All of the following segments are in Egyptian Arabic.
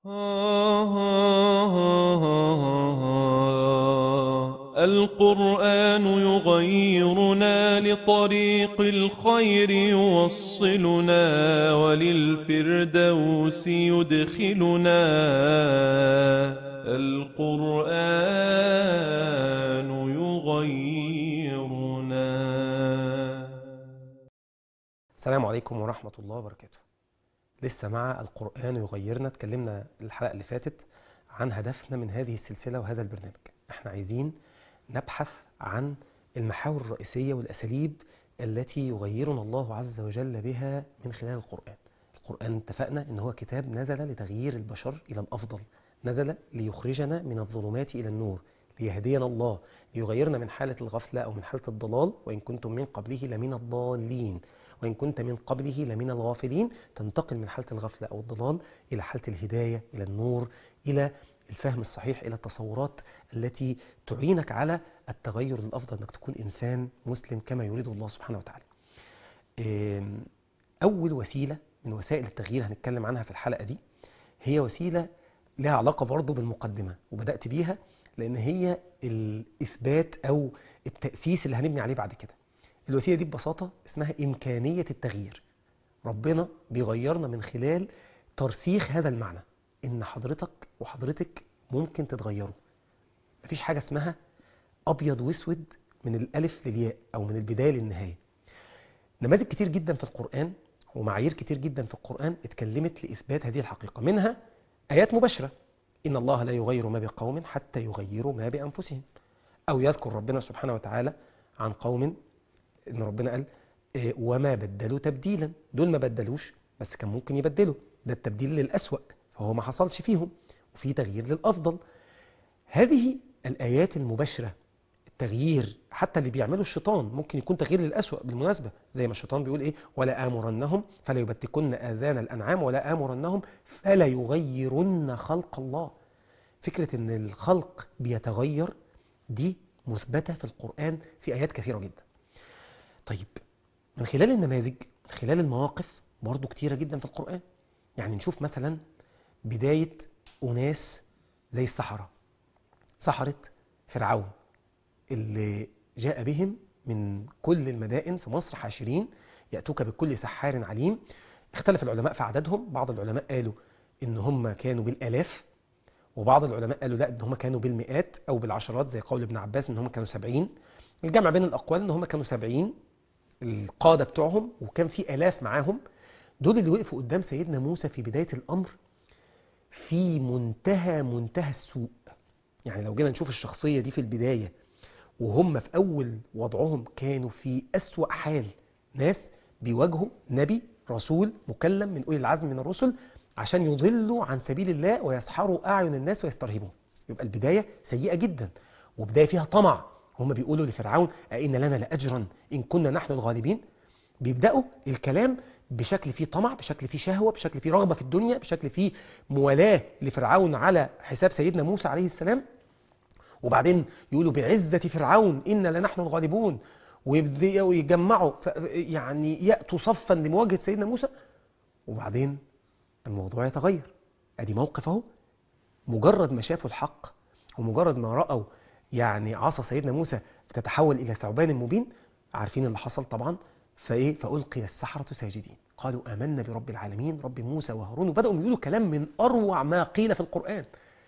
القرآن يغيرنا لطريق الخير يوصلنا وللفردوس يدخلنا القرآن يغيرنا السلام عليكم ورحمة الله وبركاته لسه مع القرآن يغيرنا اتكلمنا الحلقة اللي فاتت عن هدفنا من هذه السلسلة وهذا البرنامج احنا عايزين نبحث عن المحاور الرئيسية والأساليب التي يغيرنا الله عز وجل بها من خلال القرآن القرآن اتفقنا ان هو كتاب نزل لتغيير البشر إلى الأفضل نزل ليخرجنا من الظلمات إلى النور ليهدينا الله ليغيرنا من حالة الغفلة أو من حالة الضلال وإن كنتم من قبله لمن الضالين وإن كنت من قبله لمن الغافلين تنتقل من حالة الغفلة أو الضلال إلى حالة الهداية إلى النور إلى الفهم الصحيح إلى التصورات التي تعينك على التغير الأفضل أنك تكون إنسان مسلم كما يريد الله سبحانه وتعالى أول وسيلة من وسائل التغيير هنتكلم عنها في الحلقة دي هي وسيلة لها علاقة برضه بالمقدمة وبدأت بيها لأن هي الإثبات أو التأسيس اللي هنبني عليه بعد كده الوسيلة دي ببساطة اسمها إمكانية التغيير ربنا بيغيرنا من خلال ترسيخ هذا المعنى إن حضرتك وحضرتك ممكن تتغيروا مفيش حاجة اسمها أبيض واسود من الألف للياء أو من البداية للنهاية نماذج كتير جدا في القرآن ومعايير كتير جدا في القرآن اتكلمت لإثبات هذه الحقيقة منها آيات مباشرة إن الله لا يغير ما بقوم حتى يغيروا ما بأنفسهم أو يذكر ربنا سبحانه وتعالى عن قوم إن ربنا قال إيه وما بدلوا تبديلا دول ما بدلوش بس كان ممكن يبدلوا ده التبديل للأسوأ فهو ما حصلش فيهم وفي تغيير للأفضل هذه الآيات المباشرة التغيير حتى اللي بيعمله الشيطان ممكن يكون تغيير للأسوأ بالمناسبة زي ما الشيطان بيقول إيه ولا آمرنهم فلا يبتكن آذان الأنعام ولا آمرنهم فلا يغيرن خلق الله فكرة إن الخلق بيتغير دي مثبتة في القرآن في آيات كثيرة جدا طيب من خلال النماذج من خلال المواقف برضو كتيرة جدا في القرآن يعني نشوف مثلا بداية أناس زي السحرة سحرة فرعون اللي جاء بهم من كل المدائن في مصر حاشرين يأتوك بكل سحار عليم اختلف العلماء في عددهم بعض العلماء قالوا ان هم كانوا بالآلاف وبعض العلماء قالوا لا ان هم كانوا بالمئات او بالعشرات زي قول ابن عباس ان هم كانوا سبعين الجمع بين الأقوال ان هم كانوا سبعين القادة بتوعهم وكان في آلاف معاهم دول اللي وقفوا قدام سيدنا موسى في بداية الأمر في منتهى منتهى السوء يعني لو جينا نشوف الشخصية دي في البداية وهم في أول وضعهم كانوا في أسوأ حال ناس بيواجهوا نبي رسول مكلم من أولي العزم من الرسل عشان يضلوا عن سبيل الله ويسحروا أعين الناس ويسترهبون يبقى البداية سيئة جدا وبداية فيها طمع هم بيقولوا لفرعون أئن لنا لأجرا إن كنا نحن الغالبين بيبدأوا الكلام بشكل فيه طمع بشكل فيه شهوة بشكل فيه رغبة في الدنيا بشكل فيه موالاة لفرعون على حساب سيدنا موسى عليه السلام وبعدين يقولوا بعزة فرعون إن لنحن الغالبون ويجمعوا يعني يأتوا صفا لمواجهة سيدنا موسى وبعدين الموضوع يتغير ادي موقف اهو مجرد ما شافوا الحق ومجرد ما رأوا يعني عصا سيدنا موسى بتتحول إلى ثعبان مبين عارفين اللي حصل طبعا فإيه فألقي السحرة ساجدين قالوا آمنا برب العالمين رب موسى وهارون وبدأوا يقولوا كلام من أروع ما قيل في القرآن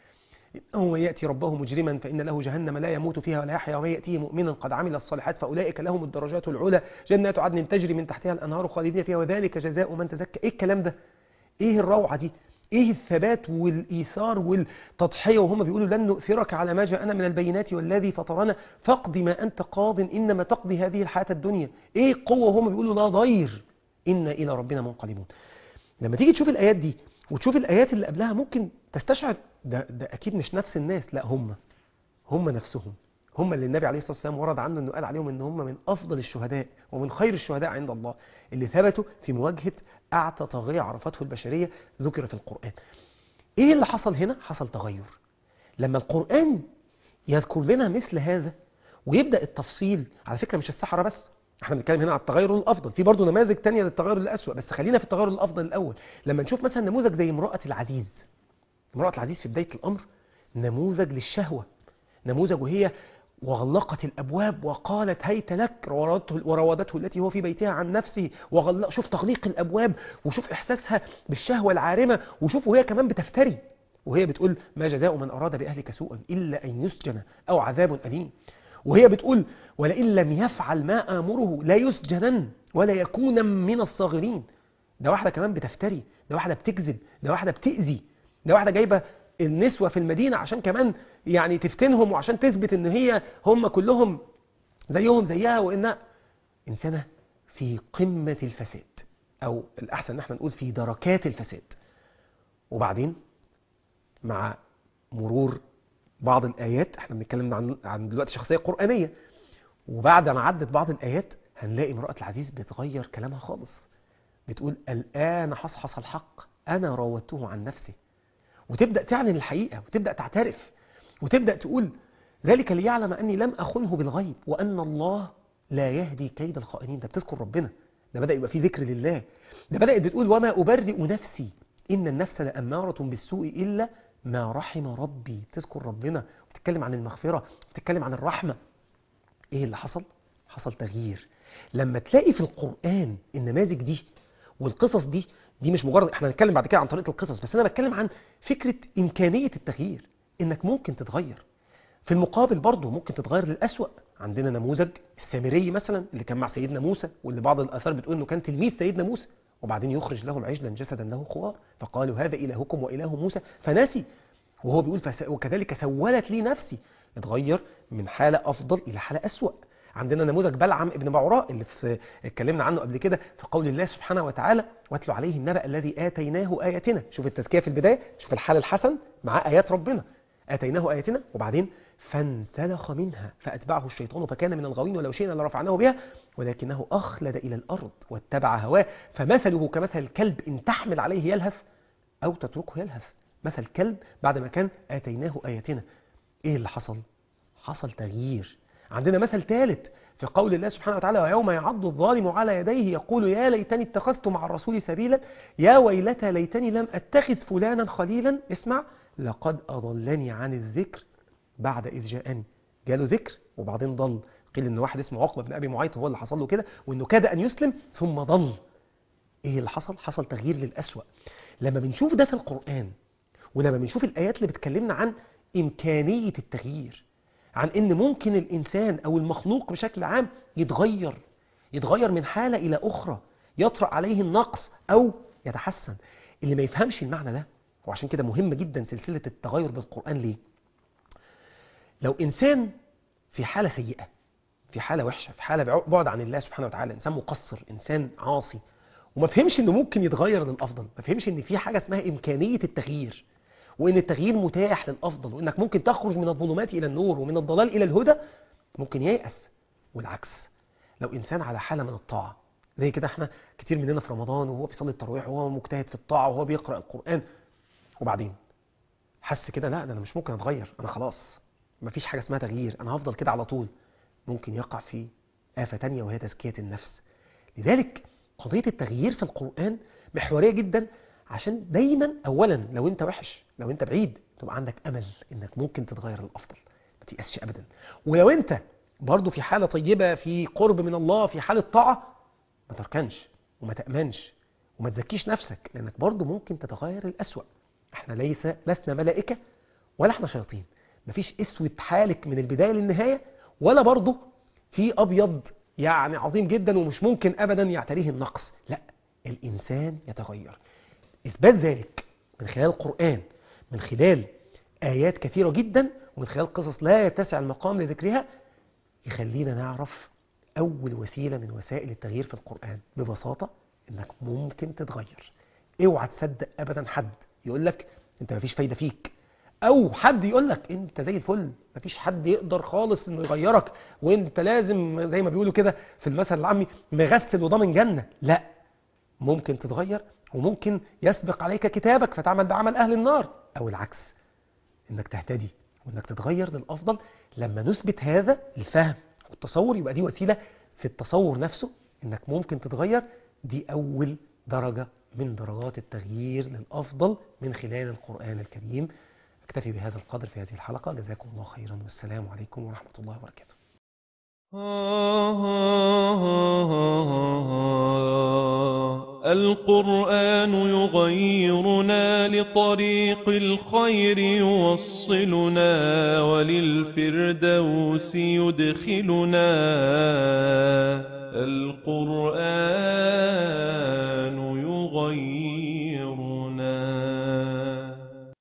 إنه من يأتي ربه مجرما فإن له جهنم لا يموت فيها ولا يحيا ومن يأتيه مؤمنا قد عمل الصالحات فأولئك لهم الدرجات العلى جنات عدن تجري من تحتها الأنهار خالدين فيها وذلك جزاء من تزكى إيه الكلام ده إيه الروعة دي ايه الثبات والايثار والتضحيه وهم بيقولوا لن نؤثرك على ما جاءنا من البينات والذي فطرنا فاقض ما انت قاض انما تقضي هذه الحياه الدنيا ايه القوه وهم بيقولوا لا ضير انا الى ربنا منقلبون لما تيجي تشوف الايات دي وتشوف الايات اللي قبلها ممكن تستشعر ده, ده اكيد مش نفس الناس لا هم هم نفسهم هم اللي النبي عليه الصلاه والسلام ورد عنه انه قال عليهم ان هم من افضل الشهداء ومن خير الشهداء عند الله اللي ثبتوا في مواجهه اعتى طاغيه عرفته البشريه ذكر في القران. ايه اللي حصل هنا؟ حصل تغير. لما القران يذكر لنا مثل هذا ويبدا التفصيل على فكره مش السحره بس احنا بنتكلم هنا على التغير الافضل في برضه نماذج تانية للتغير الاسوأ بس خلينا في التغير الافضل الاول لما نشوف مثلا نموذج زي امراه العزيز امرأة العزيز في بداية الأمر نموذج للشهوة نموذج وهي وغلقت الأبواب وقالت هيت لك وراودته, وراودته التي هو في بيتها عن نفسه وغلق شوف تغليق الأبواب وشوف إحساسها بالشهوة العارمة وشوف وهي كمان بتفتري وهي بتقول ما جزاء من أراد بأهلك سوءا إلا أن يسجن أو عذاب أليم وهي بتقول ولئن لم يفعل ما آمره لا يسجنن ولا يكون من الصاغرين ده واحدة كمان بتفتري ده واحدة بتكذب ده واحدة بتأذي ده واحدة جايبة النسوة في المدينة عشان كمان يعني تفتنهم وعشان تثبت ان هي هم كلهم زيهم زيها وانها انسانة في قمة الفساد او الاحسن ان احنا نقول في دركات الفساد وبعدين مع مرور بعض الايات احنا بنتكلم عن عن دلوقتي شخصية قرآنية وبعد ما عدت بعض الايات هنلاقي امرأة العزيز بتغير كلامها خالص بتقول الآن حصحص الحق أنا راودته عن نفسه وتبدأ تعلن الحقيقة وتبدأ تعترف وتبدأ تقول ذلك ليعلم أني لم أخنه بالغيب وأن الله لا يهدي كيد الخائنين ده بتذكر ربنا ده بدأ يبقى فيه ذكر لله ده بدأت بتقول وما أبرئ نفسي إن النفس لأمارة بالسوء إلا ما رحم ربي بتذكر ربنا وبتتكلم عن المغفرة وبتتكلم عن الرحمة إيه اللي حصل؟ حصل تغيير لما تلاقي في القرآن النماذج دي والقصص دي دي مش مجرد احنا هنتكلم بعد كده عن طريقه القصص بس انا بتكلم عن فكره امكانيه التغيير انك ممكن تتغير في المقابل برضه ممكن تتغير للأسوأ عندنا نموذج السامري مثلا اللي كان مع سيدنا موسى واللي بعض الآثار بتقول انه كان تلميذ سيدنا موسى وبعدين يخرج لهم عجلا جسدا له خوار فقالوا هذا إلهكم وإله موسى فنسي وهو بيقول فس... وكذلك سولت لي نفسي اتغير من حالة أفضل إلى حالة أسوأ عندنا نموذج بلعم ابن بعوراء اللي في اتكلمنا عنه قبل كده في قول الله سبحانه وتعالى واتلو عليه النبأ الذي آتيناه آياتنا شوف التزكية في البداية شوف الحال الحسن مع آيات ربنا آتيناه آياتنا وبعدين فانسلخ منها فأتبعه الشيطان فكان من الغاوين ولو شئنا لرفعناه بها ولكنه أخلد إلى الأرض واتبع هواه فمثله كمثل الكلب إن تحمل عليه يلهث أو تتركه يلهث مثل كلب بعد ما كان آتيناه آياتنا إيه اللي حصل؟ حصل تغيير عندنا مثل ثالث في قول الله سبحانه وتعالى ويوم يعض الظالم على يديه يقول يا ليتني اتخذت مع الرسول سبيلا يا ويلتى ليتني لم أتخذ فلانا خليلا اسمع لقد أضلني عن الذكر بعد إذ جاءني جاله ذكر وبعدين ضل قيل إن واحد اسمه عقبة بن أبي معيط هو اللي حصل له كده وإنه كاد أن يسلم ثم ضل إيه اللي حصل؟ حصل تغيير للأسوأ لما بنشوف ده في القرآن ولما بنشوف الآيات اللي بتكلمنا عن إمكانية التغيير عن ان ممكن الانسان او المخلوق بشكل عام يتغير يتغير من حالة الى اخرى يطرأ عليه النقص او يتحسن اللي ما يفهمش المعنى ده وعشان كده مهم جدا سلسلة التغير بالقرآن ليه لو انسان في حالة سيئة في حالة وحشة في حالة بعد عن الله سبحانه وتعالى انسان مقصر انسان عاصي وما فهمش انه ممكن يتغير للافضل ما فهمش ان في حاجة اسمها امكانية التغيير وان التغيير متاح للافضل وانك ممكن تخرج من الظلمات الى النور ومن الضلال الى الهدى ممكن ييأس والعكس لو انسان على حاله من الطاعه زي كده احنا كتير مننا في رمضان وهو بيصلي التراويح وهو مجتهد في الطاعه وهو بيقرا القران وبعدين حس كده لا ده انا مش ممكن اتغير انا خلاص مفيش حاجه اسمها تغيير انا هفضل كده على طول ممكن يقع في آفة تانية وهي تزكية النفس لذلك قضية التغيير في القرآن محورية جدا عشان دايما اولا لو انت وحش لو انت بعيد تبقى عندك امل انك ممكن تتغير للافضل ما تيأسش ابدا ولو انت برضه في حاله طيبه في قرب من الله في حاله طاعه ما تركنش وما تامنش وما تزكيش نفسك لانك برضه ممكن تتغير الاسوأ احنا ليس لسنا ملائكه ولا احنا شياطين مفيش اسود حالك من البدايه للنهايه ولا برضه في ابيض يعني عظيم جدا ومش ممكن ابدا يعتريه النقص لا الانسان يتغير إثبات ذلك من خلال القرآن من خلال آيات كثيرة جدا ومن خلال قصص لا يتسع المقام لذكرها يخلينا نعرف أول وسيلة من وسائل التغيير في القرآن ببساطة إنك ممكن تتغير اوعى تصدق أبدا حد يقول لك أنت مفيش فايدة فيك أو حد يقول لك أنت زي الفل مفيش حد يقدر خالص إنه يغيرك وأنت لازم زي ما بيقولوا كده في المثل العامي مغسل وضامن جنة لا ممكن تتغير وممكن يسبق عليك كتابك فتعمل بعمل أهل النار أو العكس إنك تهتدي وإنك تتغير للأفضل لما نثبت هذا الفهم والتصور يبقى دي وسيلة في التصور نفسه إنك ممكن تتغير دي أول درجة من درجات التغيير للأفضل من خلال القرآن الكريم أكتفي بهذا القدر في هذه الحلقة جزاكم الله خيرا والسلام عليكم ورحمة الله وبركاته القرآن يغيرنا لطريق الخير يوصلنا وللفردوس يدخلنا